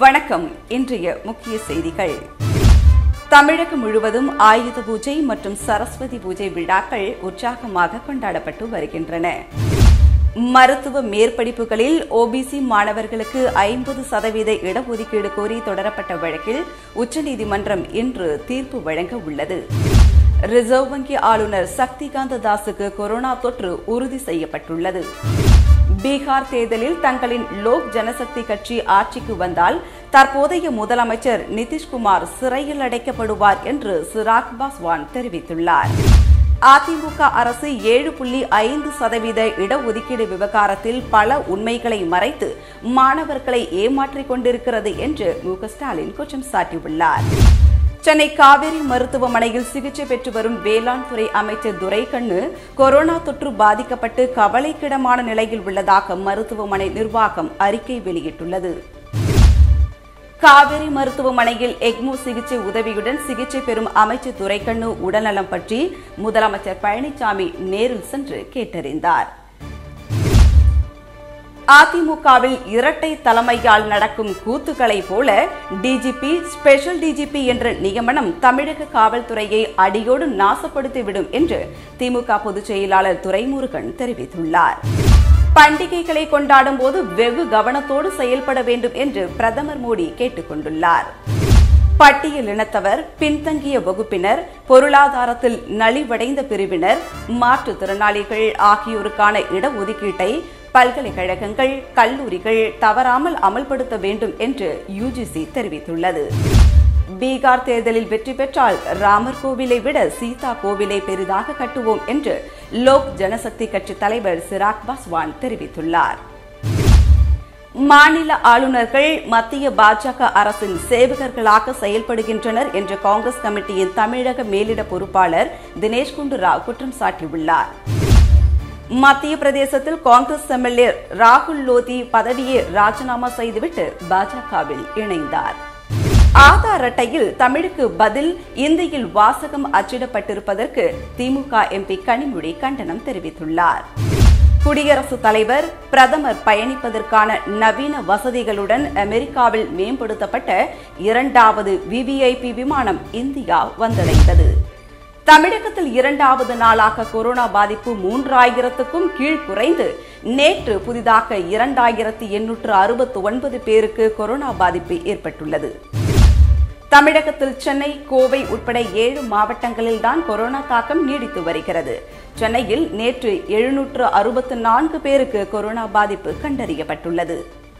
வணக்கம் இன்றைய முக்கிய செய்திகள் தமிழகம் முழுவதும் ஆயுத பூஜை மற்றும் சரஸ்வதி பூஜை விழாக்கள் உற்சாகமாக கொண்டாடப்பட்டு வருகின்றன மருத்துவ மேற்படிப்புகளில் ஓபிசி மாணவர்களுக்கு ஐம்பது சதவீத இடஒதுக்கீடு கோரி தொடரப்பட்ட வழக்கில் உச்சநீதிமன்றம் இன்று தீர்ப்பு வழங்க உள்ளது ரிசர்வ் வங்கி ஆளுநர் சக்திகாந்த தாஸுக்கு கொரோனா தொற்று உறுதி செய்யப்பட்டுள்ளது பீகார் தேர்தலில் தங்களின் லோக் ஜனசக்தி கட்சி ஆட்சிக்கு வந்தால் தற்போதைய முதலமைச்சர் நிதிஷ்குமார் சிறையில் அடைக்கப்படுவார் என்று சிராக் பாஸ்வான் தெரிவித்துள்ளார் அதிமுக அரசு ஏழு புள்ளி ஐந்து சதவீத இடஒதுக்கீடு விவகாரத்தில் பல உண்மைகளை மறைத்து மாணவர்களை ஏமாற்றிக் கொண்டிருக்கிறது என்று மு க ஸ்டாலின் குற்றம் சாட்டியுள்ளார் சென்னை காவேரி மருத்துவமனையில் சிகிச்சை பெற்று வரும் வேளாண் துறை அமைச்சர் துரைக்கண்ணு கொரோனா தொற்று பாதிக்கப்பட்டு கவலைக்கிடமான நிலையில் உள்ளதாக மருத்துவமனை நிர்வாகம் அறிக்கை வெளியிட்டுள்ளது காவேரி மருத்துவமனையில் எக்மோ சிகிச்சை உதவியுடன் சிகிச்சை பெறும் அமைச்சர் துரைக்கண்ணு உடல்நலம் பற்றி முதலமைச்சர் பழனிசாமி நேரில் சென்று கேட்டறிந்தார் அதிமுகவில் இரட்டை தலைமையால் நடக்கும் கூத்துக்களை போல டிஜிபி ஸ்பெஷல் டிஜிபி என்ற நியமனம் தமிழக காவல்துறையை அடியோடு நாசப்படுத்திவிடும் என்று திமுக பொதுச் செயலாளர் துரைமுருகன் தெரிவித்துள்ளார் பண்டிகைகளை கொண்டாடும் போது வெகு கவனத்தோடு செயல்பட வேண்டும் என்று பிரதமர் மோடி கேட்டுக் கொண்டுள்ளார் பட்டியலினத்தவர் பின்தங்கிய வகுப்பினர் பொருளாதாரத்தில் நலிவடைந்த பிரிவினர் மாற்றுத்திறனாளிகள் ஆகியோருக்கான இடஒதுக்கீட்டை பல்கலைக்கழகங்கள் கல்லூரிகள் தவறாமல் அமல்படுத்த வேண்டும் என்று யுஜிசி தெரிவித்துள்ளது பீகார் தேர்தலில் வெற்றி பெற்றால் ராமர் கோவிலை விட சீதா கோவிலை பெரிதாக கட்டுவோம் என்று லோக் ஜனசக்தி கட்சி தலைவர் சிராக் பாஸ்வான் தெரிவித்துள்ளார் மாநில ஆளுநர்கள் மத்திய பாஜக அரசின் சேவகர்களாக செயல்படுகின்றனர் என்ற காங்கிரஸ் கமிட்டியின் தமிழக மேலிட பொறுப்பாளர் தினேஷ் குண்டு ராவ் குற்றம் சாட்டியுள்ளார் மத்திய பிரதேசத்தில் காங்கிரஸ் எம்எல்ஏ ராகுல் லோதி பதவியை ராஜினாமா செய்துவிட்டு பாஜகவில் இணைந்தார் ஆதார் அட்டையில் தமிழுக்கு பதில் இந்தியில் வாசகம் அச்சிடப்பட்டிருப்பதற்கு திமுக எம்பி கனிமொழி கண்டனம் தெரிவித்துள்ளார் குடியரசுத் தலைவர் பிரதமர் பயணிப்பதற்கான நவீன வசதிகளுடன் அமெரிக்காவில் மேம்படுத்தப்பட்ட இரண்டாவது விவிஐபி விமானம் இந்தியா வந்தடைந்தது தமிழகத்தில் இரண்டாவது நாளாக கொரோனா பாதிப்பு மூன்றாயிரத்துக்கும் கீழ் குறைந்து நேற்று புதிதாக இரண்டாயிரத்தி எண்ணூற்று அறுபத்தி ஒன்பது பேருக்கு கொரோனா பாதிப்பு ஏற்பட்டுள்ளது தமிழகத்தில் சென்னை கோவை உட்பட ஏழு மாவட்டங்களில் தான் கொரோனா தாக்கம் நீடித்து வருகிறது சென்னையில் நேற்று எழுநூற்று அறுபத்து நான்கு பேருக்கு கொரோனா பாதிப்பு கண்டறியப்பட்டுள்ளது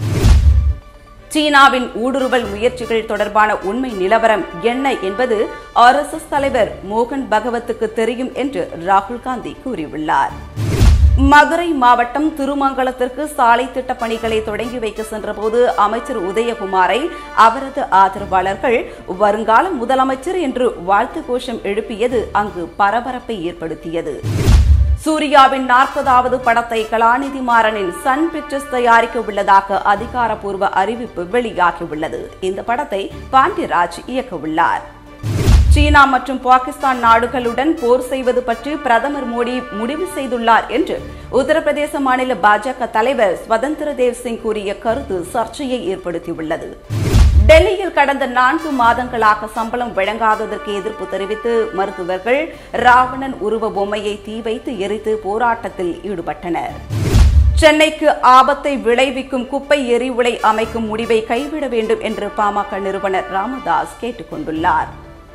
சீனாவின் ஊடுருவல் முயற்சிகள் தொடர்பான உண்மை நிலவரம் என்ன என்பது ஆர் எஸ் எஸ் தலைவர் மோகன் பகவத்துக்கு தெரியும் என்று ராகுல் காந்தி கூறியுள்ளார் மதுரை மாவட்டம் திருமங்கலத்திற்கு சாலை திட்ட பணிகளை தொடங்கி வைக்க சென்றபோது அமைச்சர் உதயகுமாரை அவரது ஆதரவாளர்கள் வருங்கால முதலமைச்சர் என்று வாழ்த்து கோஷம் எழுப்பியது அங்கு பரபரப்பை ஏற்படுத்தியது சூர்யாவின் நாற்பதாவது படத்தை கலாநிதி மாறனின் சன் பிக்சர்ஸ் தயாரிக்க உள்ளதாக அதிகாரப்பூர்வ அறிவிப்பு வெளியாகியுள்ளது இந்த படத்தை பாண்டியராஜ் இயக்க உள்ளார் சீனா மற்றும் பாகிஸ்தான் நாடுகளுடன் போர் செய்வது பற்றி பிரதமர் மோடி முடிவு செய்துள்ளார் என்று உத்தரப்பிரதேச மாநில பாஜக தலைவர் ஸ்வதந்திர தேவ் சிங் கூறிய கருத்து சர்ச்சையை ஏற்படுத்தியுள்ளது டெல்லியில் கடந்த நான்கு மாதங்களாக சம்பளம் வழங்காததற்கு எதிர்ப்பு தெரிவித்து மருத்துவர்கள் ராவணன் உருவ பொம்மையை தீ வைத்து எரித்து போராட்டத்தில் ஈடுபட்டனர் சென்னைக்கு ஆபத்தை விளைவிக்கும் குப்பை எரிவுலை அமைக்கும் முடிவை கைவிட வேண்டும் என்று பாமக நிறுவனர் ராமதாஸ் கேட்டுக் கொண்டுள்ளார்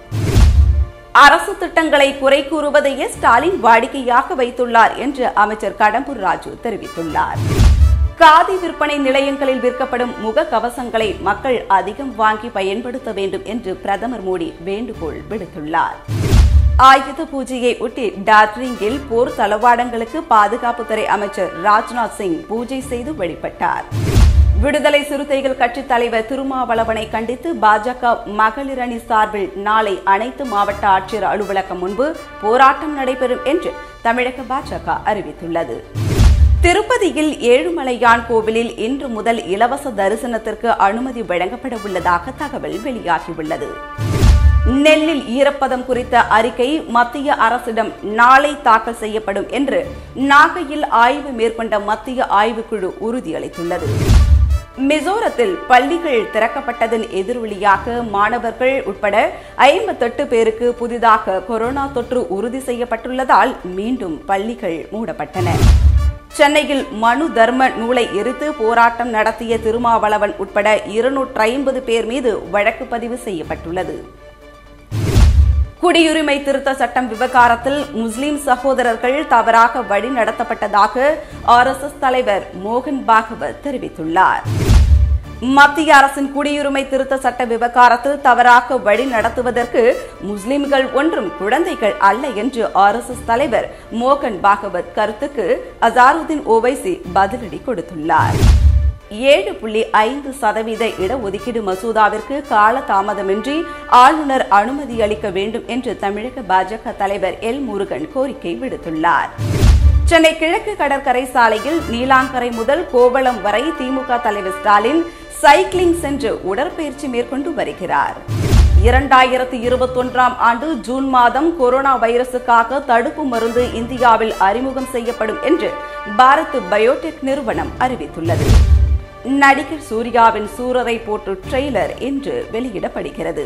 அரசு திட்டங்களை குறை கூறுவதையே ஸ்டாலின் வாடிக்கையாக வைத்துள்ளார் என்று அமைச்சர் கடம்பூர் ராஜு தெரிவித்துள்ளார் காதி விற்பனை நிலையங்களில் விற்கப்படும் முக கவசங்களை மக்கள் அதிகம் வாங்கி பயன்படுத்த வேண்டும் என்று பிரதமர் மோடி வேண்டுகோள் விடுத்துள்ளார் ஆயுத பூஜையை ஒட்டி டார்ஜிலிங்கில் போர் தளவாடங்களுக்கு பாதுகாப்புத்துறை அமைச்சர் ராஜ்நாத் சிங் பூஜை செய்து வழிபட்டார் விடுதலை சிறுத்தைகள் கட்சித் தலைவர் திருமாவளவனை கண்டித்து பாஜக மகளிர் அணி சார்பில் நாளை அனைத்து மாவட்ட ஆட்சியர் அலுவலகம் முன்பு போராட்டம் நடைபெறும் என்று தமிழக பாஜக அறிவித்துள்ளது திருப்பதியில் ஏழுமலையான் கோவிலில் இன்று முதல் இலவச தரிசனத்திற்கு அனுமதி வழங்கப்பட உள்ளதாக தகவல் வெளியாகியுள்ளது நெல்லில் ஈரப்பதம் குறித்த அறிக்கை மத்திய அரசிடம் நாளை தாக்கல் செய்யப்படும் என்று நாகையில் ஆய்வு மேற்கொண்ட மத்திய ஆய்வுக்குழு உறுதியளித்துள்ளது மிசோரத்தில் பள்ளிகள் திறக்கப்பட்டதன் எதிரொலியாக மாணவர்கள் உட்பட ஐம்பத்தெட்டு பேருக்கு புதிதாக கொரோனா தொற்று உறுதி செய்யப்பட்டுள்ளதால் மீண்டும் பள்ளிகள் மூடப்பட்டன சென்னையில் மனு தர்ம நூலை எரித்து போராட்டம் நடத்திய திருமாவளவன் உட்பட இருநூற்று ஐம்பது பேர் மீது வழக்கு பதிவு செய்யப்பட்டுள்ளது குடியுரிமை திருத்த சட்டம் விவகாரத்தில் முஸ்லிம் சகோதரர்கள் தவறாக வழி நடத்தப்பட்டதாக ஆர்எஸ்எஸ் தலைவர் மோகன் பாகவத் தெரிவித்துள்ளார் மத்திய அரசின் குடியுரிமை திருத்த சட்ட விவகாரத்தில் தவறாக வழி நடத்துவதற்கு முஸ்லிம்கள் ஒன்றும் குழந்தைகள் அல்ல என்று ஆர்எஸ்எஸ் தலைவர் மோகன் பாகவத் கருத்துக்கு அசாருதீன் ஓவைசி பதிலடி கொடுத்துள்ளார் ஏழு புள்ளி ஐந்து சதவீத இடஒதுக்கீடு மசோதாவிற்கு கால தாமதமின்றி ஆளுநர் அனுமதி அளிக்க வேண்டும் என்று தமிழக பாஜக தலைவர் எல் முருகன் கோரிக்கை விடுத்துள்ளார் சென்னை கிழக்கு கடற்கரை சாலையில் நீலாங்கரை முதல் கோவளம் வரை திமுக தலைவர் ஸ்டாலின் சைக்கிளிங் சென்று உடற்பயிற்சி மேற்கொண்டு வருகிறார் இரண்டாயிரத்தி இருபத்தொன்றாம் ஆண்டு ஜூன் மாதம் கொரோனா வைரசுக்காக தடுப்பு மருந்து இந்தியாவில் அறிமுகம் செய்யப்படும் என்று பாரத் பயோடெக் நிறுவனம் அறிவித்துள்ளது நடிகர் சூர்யாவின் சூரரை போற்று ட்ரெய்லர் இன்று வெளியிடப்படுகிறது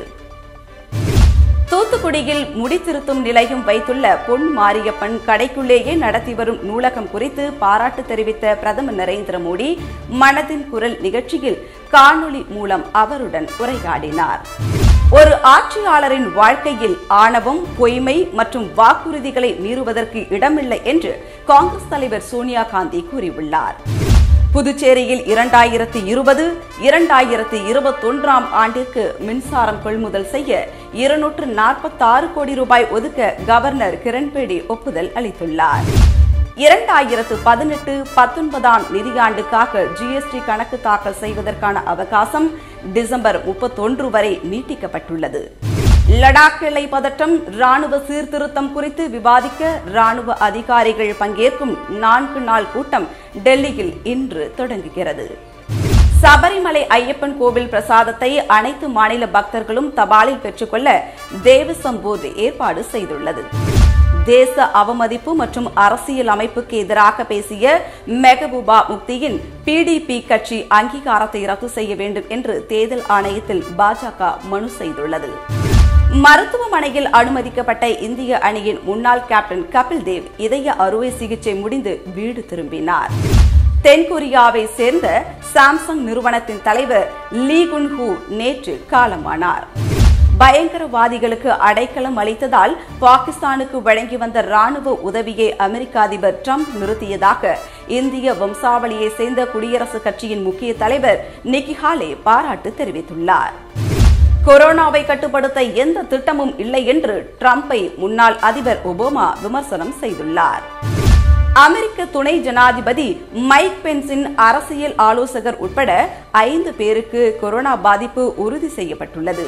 தூத்துக்குடியில் முடித்திருத்தும் நிலையம் வைத்துள்ள பொன் மாரியப்பன் கடைக்குள்ளேயே நடத்தி வரும் நூலகம் குறித்து பாராட்டு தெரிவித்த பிரதமர் நரேந்திர மோடி மனதின் குரல் நிகழ்ச்சியில் காணொளி மூலம் அவருடன் உரையாடினார் ஒரு ஆட்சியாளரின் வாழ்க்கையில் ஆணவம் பொய்மை மற்றும் வாக்குறுதிகளை மீறுவதற்கு இடமில்லை என்று காங்கிரஸ் தலைவர் சோனியா காந்தி கூறியுள்ளார் புதுச்சேரியில் இரண்டாயிரத்தி இருபது இரண்டாயிரத்தி இருபத்தொன்றாம் ஆண்டிற்கு மின்சாரம் கொள்முதல் செய்ய இருநூற்று நாற்பத்தாறு கோடி ரூபாய் ஒதுக்க கவர்னர் கிரண்பேடி ஒப்புதல் அளித்துள்ளார் இரண்டாயிரத்து பதினெட்டு பத்தொன்பதாம் நிதியாண்டுக்காக ஜிஎஸ்டி கணக்கு தாக்கல் செய்வதற்கான அவகாசம் டிசம்பர் முப்பத்தொன்று வரை நீட்டிக்கப்பட்டுள்ளது லடாக் எல்லை பதட்டம் ராணுவ சீர்திருத்தம் குறித்து விவாதிக்க ராணுவ அதிகாரிகள் பங்கேற்கும் நான்கு நாள் கூட்டம் டெல்லியில் இன்று தொடங்குகிறது சபரிமலை ஐயப்பன் கோவில் பிரசாதத்தை அனைத்து மாநில பக்தர்களும் தபாலில் பெற்றுக்கொள்ள தேவசம் போர்டு ஏற்பாடு செய்துள்ளது தேச அவமதிப்பு மற்றும் அரசியல் அமைப்புக்கு எதிராக பேசிய மெகபூபா முக்தியின் பிடிபி கட்சி அங்கீகாரத்தை ரத்து செய்ய வேண்டும் என்று தேர்தல் ஆணையத்தில் பாஜக மனு செய்துள்ளது மருத்துவமனையில் அனுமதிக்கப்பட்ட இந்திய அணியின் முன்னாள் கேப்டன் கபில் தேவ் இதய அறுவை சிகிச்சை முடிந்து வீடு திரும்பினார் தென்கொரியாவை சேர்ந்த சாம்சங் நிறுவனத்தின் தலைவர் லீ குன்ஹூ நேற்று காலமானார் பயங்கரவாதிகளுக்கு அடைக்கலம் அளித்ததால் பாகிஸ்தானுக்கு வழங்கி வந்த ராணுவ உதவியை அமெரிக்க அதிபர் ட்ரம்ப் நிறுத்தியதாக இந்திய வம்சாவளியை சேர்ந்த குடியரசுக் கட்சியின் முக்கிய தலைவர் நிக்கி ஹாலே பாராட்டு தெரிவித்துள்ளார் கொரோனாவை கட்டுப்படுத்த எந்த திட்டமும் இல்லை என்று ட்ரம்பை முன்னாள் அதிபர் ஒபாமா விமர்சனம் செய்துள்ளார் அமெரிக்க துணை ஜனாதிபதி மைக் பென்ஸின் அரசியல் ஆலோசகர் உட்பட ஐந்து பேருக்கு கொரோனா பாதிப்பு உறுதி செய்யப்பட்டுள்ளது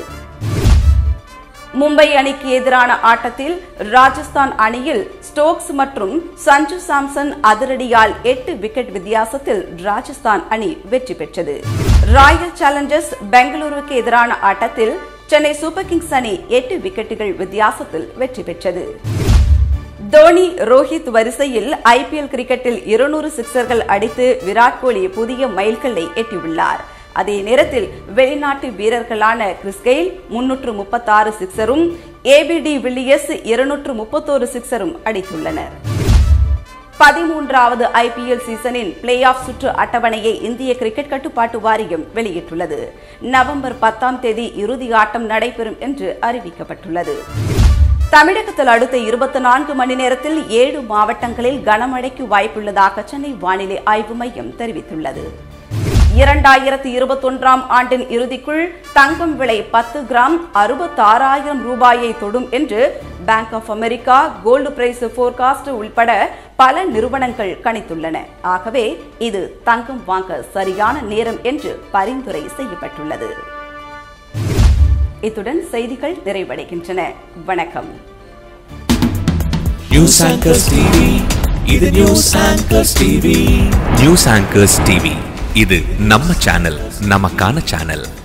மும்பை அணிக்கு எதிரான ஆட்டத்தில் ராஜஸ்தான் அணியில் ஸ்டோக்ஸ் மற்றும் சஞ்சு சாம்சன் அதிரடியால் எட்டு விக்கெட் வித்தியாசத்தில் ராஜஸ்தான் அணி வெற்றி பெற்றது ராயல் சேலஞ்சர்ஸ் பெங்களூருவுக்கு எதிரான ஆட்டத்தில் சென்னை சூப்பர் கிங்ஸ் அணி எட்டு விக்கெட்டுகள் வித்தியாசத்தில் வெற்றி பெற்றது தோனி ரோஹித் வரிசையில் ஐபிஎல் கிரிக்கெட்டில் இருநூறு சிக்சர்கள் அடித்து விராட் கோலி புதிய மைல்கல்லை எட்டியுள்ளார் அதே நேரத்தில் வெளிநாட்டு வீரர்களான கிறிஸ்கெயில் முன்னூற்று முப்பத்தாறு சிக்சரும் ஏபிடி வில்லியஸ் இருநூற்று முப்பத்தோரு சிக்சரும் அடித்துள்ளனர் பதிமூன்றாவது ஐபிஎல் சீசனின் பிளே ஆஃப் சுற்று அட்டவணையை இந்திய கிரிக்கெட் கட்டுப்பாட்டு வாரியம் வெளியிட்டுள்ளது நவம்பர் பத்தாம் தேதி இறுதி ஆட்டம் நடைபெறும் என்று அறிவிக்கப்பட்டுள்ளது தமிழகத்தில் அடுத்த இருபத்தி நான்கு மணி நேரத்தில் ஏழு மாவட்டங்களில் கனமழைக்கு வாய்ப்புள்ளதாக சென்னை வானிலை ஆய்வு மையம் தெரிவித்துள்ளது இரண்டாயிரத்தி இருபத்தொன்றாம் ஆண்டின் இறுதிக்குள் தங்கம் விலை பத்து கிராம் அறுபத்தாறாயிரம் ரூபாயை தொடும் என்று bank of America gold price forecast உள்பட பல நிறுவனங்கள் கணித்துள்ளன ஆகவே இது தங்கம் வாங்க சரியான நேரம் என்று பரிந்துரை செய்யப்பட்டுள்ளது இத்துடன் செய்திகள் நிறைவடைகின்றன வணக்கம் நியூஸ் ஆங்கர்ஸ் டிவி இது news anchors TV news anchors TV இது நம்ம சேனல் நமக்கான சேனல்